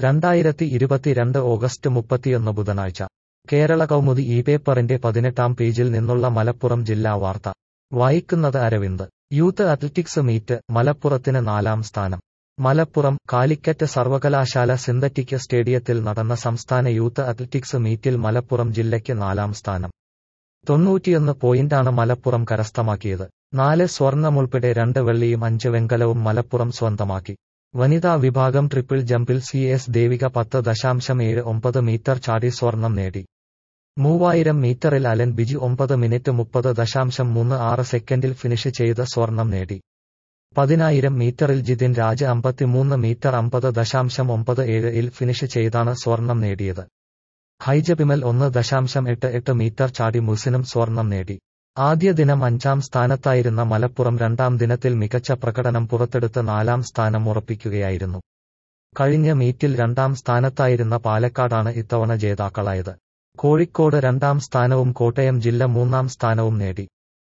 രണ്ടായിരത്തി ഇരുപത്തിരണ്ട് ഓഗസ്റ്റ് മുപ്പത്തിയൊന്ന് ബുധനാഴ്ച കേരള കൗമുദി ഈ പേപ്പറിന്റെ പതിനെട്ടാം പേജിൽ നിന്നുള്ള മലപ്പുറം ജില്ലാ വാർത്ത വായിക്കുന്നത് അരവിന്ദ് യൂത്ത് അത്ലറ്റിക്സ് മീറ്റ് മലപ്പുറത്തിന് നാലാം സ്ഥാനം മലപ്പുറം കാലിക്കറ്റ് സർവകലാശാല സിന്തറ്റിക് സ്റ്റേഡിയത്തിൽ നടന്ന സംസ്ഥാന യൂത്ത് അത്ലറ്റിക്സ് മീറ്റിൽ മലപ്പുറം ജില്ലയ്ക്ക് നാലാം സ്ഥാനം തൊണ്ണൂറ്റിയൊന്ന് പോയിന്റാണ് മലപ്പുറം കരസ്ഥമാക്കിയത് നാല് സ്വർണമുൾപ്പെടെ രണ്ട് വെള്ളിയും അഞ്ച് വെങ്കലവും മലപ്പുറം സ്വന്തമാക്കി വനിതാ വിഭാഗം ട്രിപ്പിൾ ജമ്പിൽ സി എസ് ദേവിക പത്ത് ദശാംശം ഏഴ് ഒമ്പത് മീറ്റർ ചാടി സ്വർണം നേടി മൂവായിരം മീറ്ററിൽ അലൻ ബിജു ഒമ്പത് മിനിറ്റ് മുപ്പത് ദശാംശം മൂന്ന് ആറ് സെക്കൻഡിൽ ഫിനിഷ് ചെയ്ത് സ്വർണം നേടി പതിനായിരം മീറ്ററിൽ ജിതിൻ രാജ് അമ്പത്തിമൂന്ന് മീറ്റർ അമ്പത് ദശാംശം ഒമ്പത് ഏഴ് ഇൽ ഫിനിഷ് ചെയ്താണ് സ്വർണം നേടിയത് ഹൈജപിമൽ ഒന്ന് ദശാംശം എട്ട് എട്ട് മീറ്റർ ചാടി മുസിനും സ്വർണം നേടി ആദ്യ ദിനം അഞ്ചാം സ്ഥാനത്തായിരുന്ന മലപ്പുറം രണ്ടാം ദിനത്തിൽ മികച്ച പ്രകടനം പുറത്തെടുത്ത് നാലാം സ്ഥാനം ഉറപ്പിക്കുകയായിരുന്നു കഴിഞ്ഞ മീറ്റിൽ രണ്ടാം സ്ഥാനത്തായിരുന്ന പാലക്കാടാണ് ഇത്തവണ ജേതാക്കളായത് കോഴിക്കോട് രണ്ടാം സ്ഥാനവും കോട്ടയം ജില്ല മൂന്നാം സ്ഥാനവും നേടി